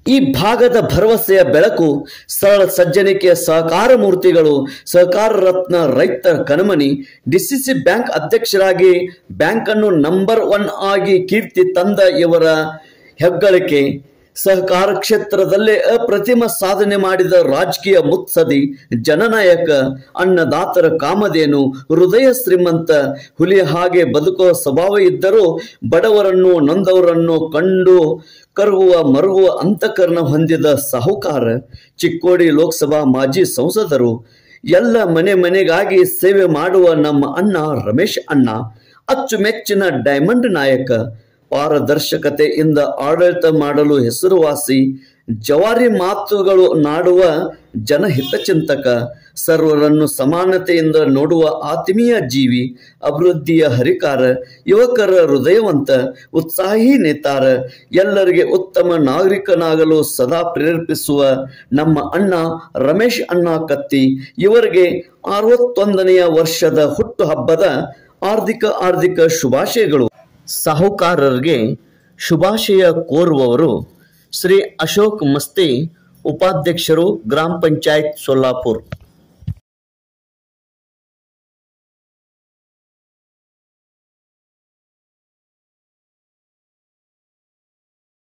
ಈ ಭಾಗದ ಭರವಸೆಯ ಬೆಳಕು ಸರಳ ಸಜ್ಜನಿಕೆಯ ಸಹಕಾರ ಮೂರ್ತಿಗಳು ಸಹಕಾರ ರತ್ನ ರೈತ ಕನಮನಿ ಡಿಸಿಸಿ ಬ್ಯಾಂಕ್ ಅಧ್ಯಕ್ಷರಾಗಿ ಬ್ಯಾಂಕ್ ಅನ್ನು ನಂಬರ್ ಒನ್ ಆಗಿ ಕೀರ್ತಿ ತಂದ ಇವರ ಹೆಗ್ಗಳಿಕೆ ಸಹಕಾರ ಕ್ಷೇತ್ರದಲ್ಲೇ ಅಪ್ರತಿಮ ಸಾಧನೆ ಮಾಡಿದ ರಾಜಕೀಯ ಮುತ್ಸದಿ ಜನನಾಯಕ ಅನ್ನದಾತರ ಕಾಮಧೇನು ಹೃದಯ ಶ್ರೀಮಂತ ಹುಲಿಯ ಹಾಗೆ ಬದುಕುವ ಸ್ವಭಾವ ಇದ್ದರೂ ಬಡವರನ್ನು ನೊಂದವರನ್ನು ಕಂಡು ಕರಗುವ ಮರುಗುವ ಅಂತಃಕರಣ ಹೊಂದಿದ ಸಾಹುಕಾರ ಚಿಕ್ಕೋಡಿ ಲೋಕಸಭಾ ಮಾಜಿ ಸಂಸದರು ಎಲ್ಲ ಮನೆ ಮನೆಗಾಗಿ ಸೇವೆ ಮಾಡುವ ನಮ್ಮ ಅಣ್ಣ ರಮೇಶ್ ಅಣ್ಣ ಅಚ್ಚುಮೆಚ್ಚಿನ ಡೈಮಂಡ್ ನಾಯಕ ಪಾರದರ್ಶಕತೆಯಿಂದ ಆಡಳಿತ ಮಾಡಲು ಹೆಸರುವಾಸಿ ಜವಾರಿ ಮಾತುಗಳು ನಾಡುವ ಜನಹಿತಚಿಂತಕ ಸರ್ವರನ್ನು ಸಮಾನತೆಯಿಂದ ನೋಡುವ ಆತ್ಮೀಯ ಜೀವಿ ಅಭಿವೃದ್ಧಿಯ ಹರಿಕಾರ ಯುವಕರ ಹೃದಯವಂತ ಉತ್ಸಾಹಿ ನೇತಾರ ಎಲ್ಲರಿಗೆ ಉತ್ತಮ ನಾಗರಿಕನಾಗಲು ಸದಾ ಪ್ರೇರೇಪಿಸುವ ನಮ್ಮ ಅಣ್ಣ ರಮೇಶ್ ಅಣ್ಣ ಕತ್ತಿ ಇವರಿಗೆ ಅರವತ್ತೊಂದನೆಯ ವರ್ಷದ ಹುಟ್ಟುಹಬ್ಬದ ಆರ್ಥಿಕ ಆರ್ಥಿಕ ಶುಭಾಶಯಗಳು ಸಾಹುಕಾರರಿಗೆ ಶುಭಾಶಯ ಕೋರುವವರು ಶ್ರೀ ಅಶೋಕ್ ಮಸ್ತಿ ಉಪಾಧ್ಯಕ್ಷರು ಗ್ರಾಮ ಪಂಚಾಯತ್ ಸೊಲ್ಲಾಪುರ್